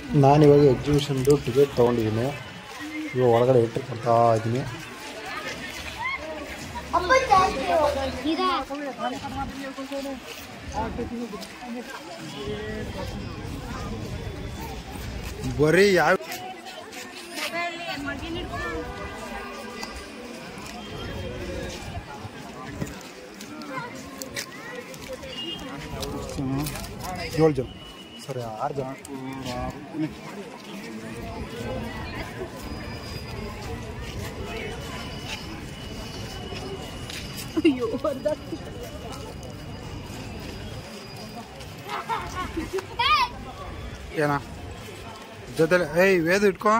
ನಾನಿವಾಗ ಎಕ್ಸಿಬಿಷನ್ದು ಟಿಕೆಟ್ ತೊಗೊಂಡಿದ್ದೀನಿ ಇವಾಗ ಒಳಗಡೆ ಇಟ್ಟು ಕೊಡ್ತಾ ಇದ್ದೀನಿ ಬರೀ ಯಾವ ಏಳು ಜನ ಸರಿ ಆರು ಜನ ಏನ ಜೊತೆಲಿ ಏಯ್ ವೇದ ಇಟ್ಕೋ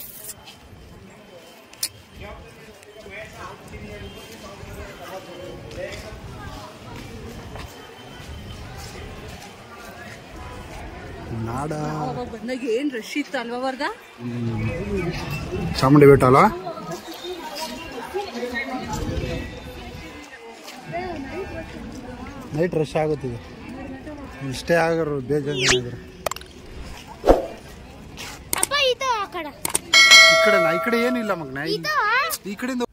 ನಾಡ ಅವಾಗ ಬಂದಾಗ ಏನ್ ರಶ್ ಇತ್ತು ಅಲ್ವಾ ವರ್ಗ ಚಾಮುಂಡಿ ಬೆಟ್ಟ ಅಲ್ಲ ನೈಟ್ ರಶ್ ಆಗುತ್ತಿದೆ ಇಷ್ಟೇ ಆಗೋರು ಬೇಜಾರು ಜನ ಇದ್ದಾರೆ ಅಪ್ಪ ಇದು ಆ ಕಡೆ ಈ ಕಡೆ ಈ ಕಡೆ ಏನಿಲ್ಲ ಮಗನ ಈ- ಇದು ಈ ಕಡೆಯಿಂದ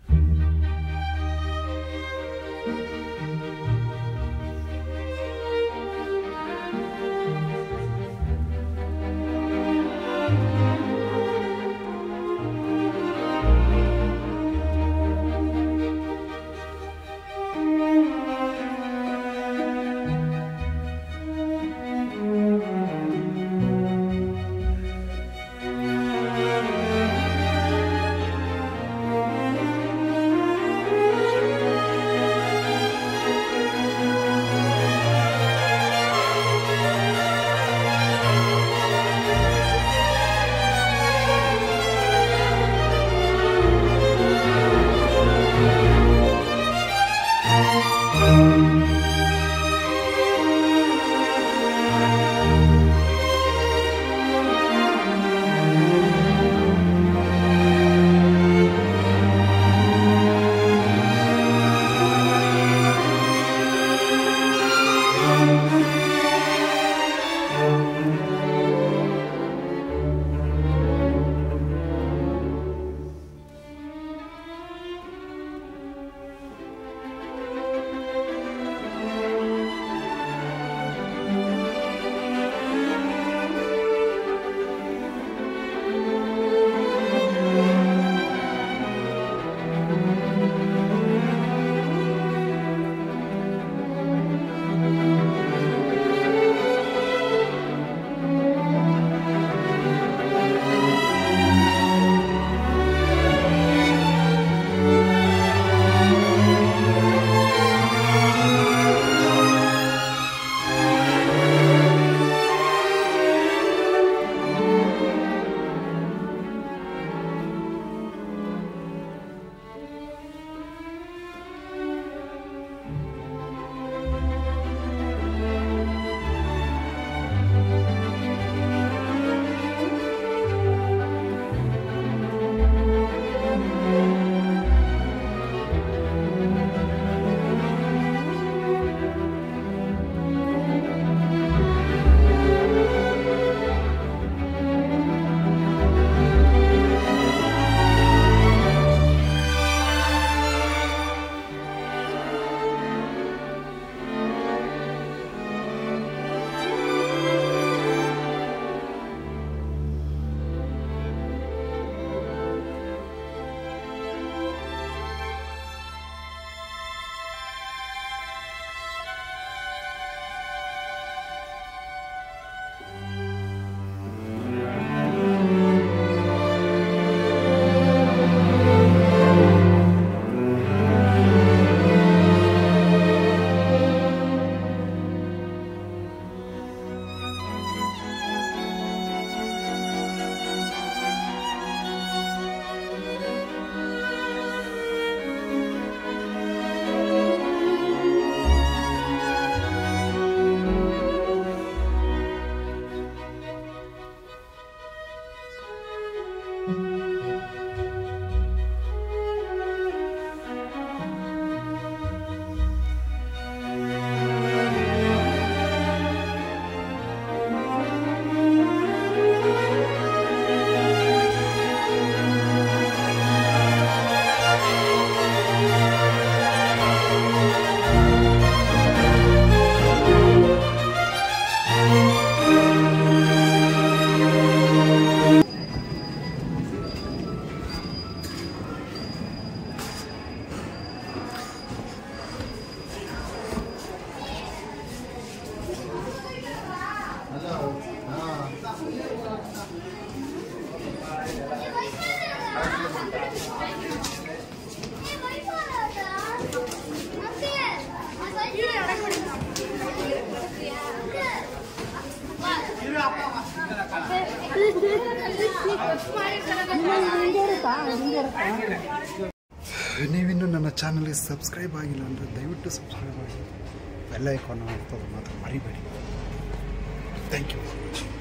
ನೀವಿನ್ನೂ ನನ್ನ ಚಾನಲ್ಗೆ ಸಬ್ಸ್ಕ್ರೈಬ್ ಆಗಿಲ್ಲ ಅಂದರೆ ದಯವಿಟ್ಟು ಸಬ್ಸ್ಕ್ರೈಬ್ ಆಗಿ ಬೆಲ್ ಐಕಾನ್ ಹಾಕೋದು ಮಾತ್ರ ಮರಿಬೇಡಿ ಥ್ಯಾಂಕ್ ಯು